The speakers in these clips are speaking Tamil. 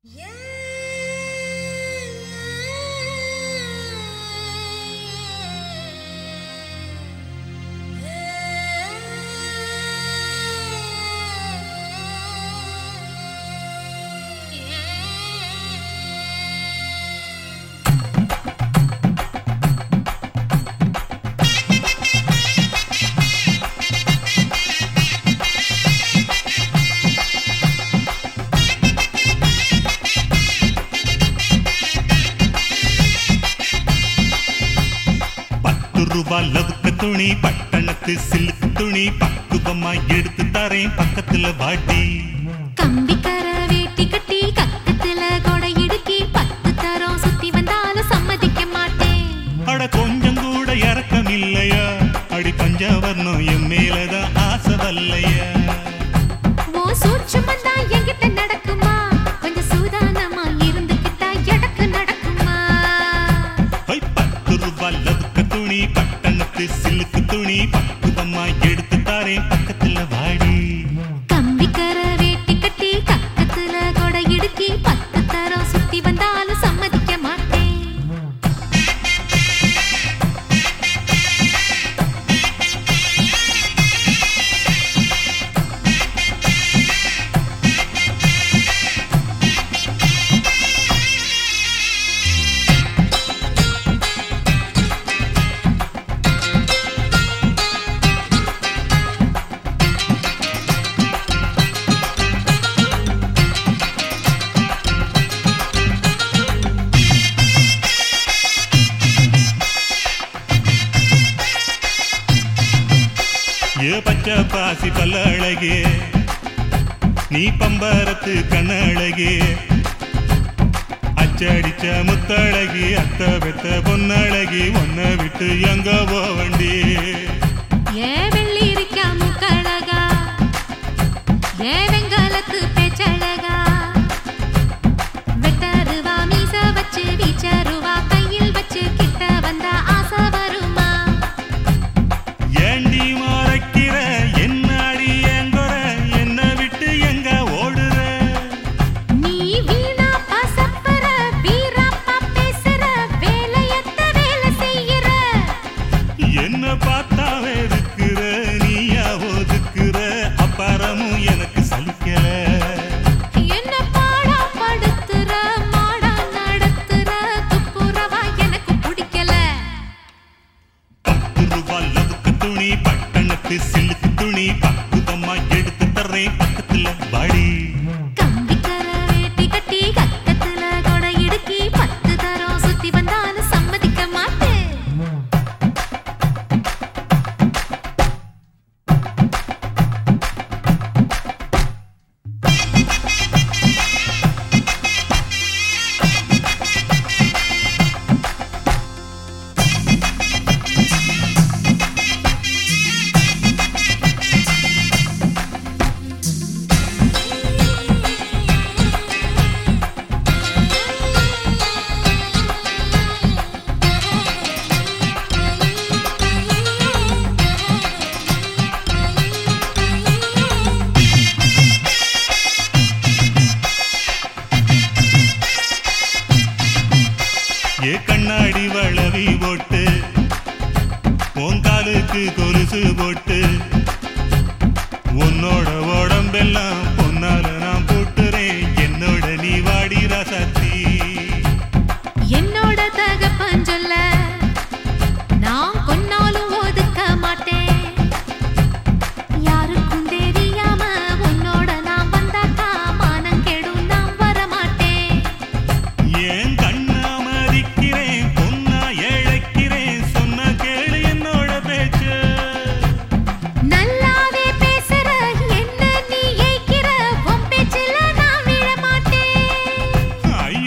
ரூபா லவுக்க துணி பட்டணத்து சில்லுக்கு துணி பக்குவமா எடுத்து தரேன் பக்கத்துல வாட்டி கம்பிக்கர வேட்டி கட்டி கக்கத்துல கொடை இடுக்கி பத்து தரம் சுத்தி வந்தாலும் சம்மதிக்க மாட்டேன் அட கொஞ்சம் கூட இறக்கம் இல்லையா அடி பஞ்சவர்ணம் என் மேலதான் ஆசை வல்லையா ஓ சூட்சுமம் தான் என்கிட்ட நடக்குமா கொஞ்சம் சூதானமா இருந்துக்கிட்டா எடக்கு நடக்குமா ஹொய், பத்து ரூபா லவுக்க துணி பட்டணத்து சில்லுக்கு துணி பக்குவமா எடுத்து தரேன் பக்கத்துல வாடி கம்பிக்கர வேட்டி கட்டி கக்கத்துல கொடை இடுக்கி பத்து தரம் சுத்தி வந்தாலும் சம்மதிக்க மாட்டேன் ஏ பச்சை பாசி பல்ல அழகே நீ பம்பரத்து கண்ணழகே அச்சடிச்ச முத்தழகி அத்த பெத்த பொன்னழகி ஒன்ன விட்டு எங்க போவண்டி ஏ வெள்ளீரிக்கா முக்கழகா ஏ வெங்காலத்து பேச்சழகா வெட்டருவா மீச வச்சு வீச்சருவா கையில் வச்சு கிட்ட வந்தா ஆசை வருமா ஏண்டி மறைக்கிற என்னாடி எங்குற என்ன விட்டு எங்க ஓடுற நீ வீணா பசப்பற வீராப்பா பேசுற வேலையத்த வேலை செய்யற என்ன பார்த்தா வெறுக்கிற நீயா ஒதுக்குற அப்பாரமும் எனக்கு சலிக்கல என்ன பாடா படுத்துற மாடா நடத்துற துப்புரவா எனக்கு பிடிக்கல பத்து ரூபா லவுக்கு துணி பட்டணத்து சில்லுக்கு துணி பக்குவமா எடுத்து தர்றேன் பக்கத்துல வாடி கம்பிக்கர வேட்டி கட்டி கக்கத்துல கொடை இடுக்கி பத்து தரம் சுத்தி வந்தாலும் சம்மதிக்க மாட்டேன் ஏ கண்ணாடி வளவி போட்டு உன் காலுக்கு கொலுசு போட்டு உன்னோட உடம்பெல்லாம் பொன்னால நான் போட்டுறேன் என்னோட நீ வாடி ரசத்தி என்னோட தகப்பன் சொல்ல நான் கொன்னாலும் ஒதுக்க மாட்டேன் யாருக்கும் தெரியாம உன்னோட நான் வந்தாக்கா மானம் கெடும் நான் வர மாட்டேன் ஏன் கண்ணா மதிக்கிறேன் பொன்னா இழைக்கிறேன் சொன்ன கேளு என்னோட பேச்சு நல்லாவே பேசுற என்ன நீ ஏய்க்கிற உன் பேச்சுல நான் விழ மாட்டேன்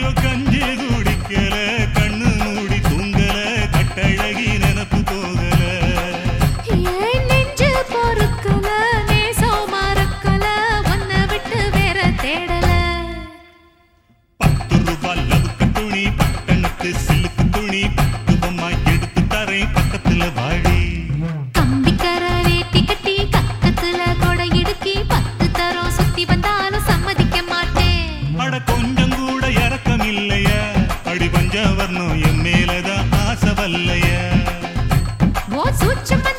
இல்லையா அடி பஞ்சவர்ணம் என் மேலதான் ஆசை வல்லையா ஓ சூட்சம